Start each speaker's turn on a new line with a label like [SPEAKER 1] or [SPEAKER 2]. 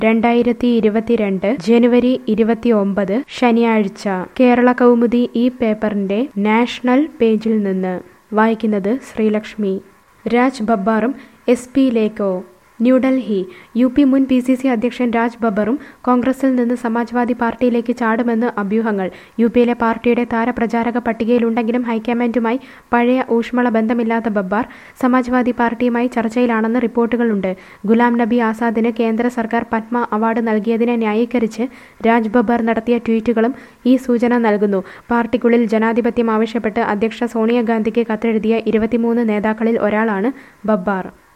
[SPEAKER 1] രണ്ടായിരത്തി ഇരുപത്തിരണ്ട് ജനുവരി ഇരുപത്തിയൊമ്പത് ശനിയാഴ്ച കേരള കൗമുദി ഈ പേപ്പറിന്റെ നാഷണൽ പേജിൽ നിന്ന് വായിക്കുന്നത് ശ്രീലക്ഷ്മി രാജ് ബബ്ബാറും എസ് പിയിലേക്കോ ന്യൂഡൽഹി യു പി മുൻ പി സി സി അധ്യക്ഷൻ രാജ് ബബ്ബറും കോൺഗ്രസിൽ നിന്ന് സമാജ്വാദി പാർട്ടിയിലേക്ക് ചാടുമെന്ന് അഭ്യൂഹങ്ങൾ യു പിയിലെ പാർട്ടിയുടെ താരപ്രചാരക പട്ടികയിലുണ്ടെങ്കിലും ഹൈക്കമാൻഡുമായി പഴയ ഊഷ്മള ബന്ധമില്ലാത്ത ബബ്ബാർ സമാജ്വാദി പാർട്ടിയുമായി ചർച്ചയിലാണെന്ന് റിപ്പോർട്ടുകളുണ്ട് ഗുലാം നബി ആസാദിന് കേന്ദ്ര സർക്കാർ പത്മ അവാർഡ് നൽകിയതിനെ ന്യായീകരിച്ച് രാജ് ബബ്ബർ നടത്തിയ ട്വീറ്റുകളും ഈ സൂചന നൽകുന്നു പാർട്ടിക്കുള്ളിൽ ജനാധിപത്യം ആവശ്യപ്പെട്ട് അധ്യക്ഷ സോണിയാഗാന്ധിക്ക് കത്തെഴുതിയ ഇരുപത്തിമൂന്ന് നേതാക്കളിൽ ഒരാളാണ് ബബ്ബാർ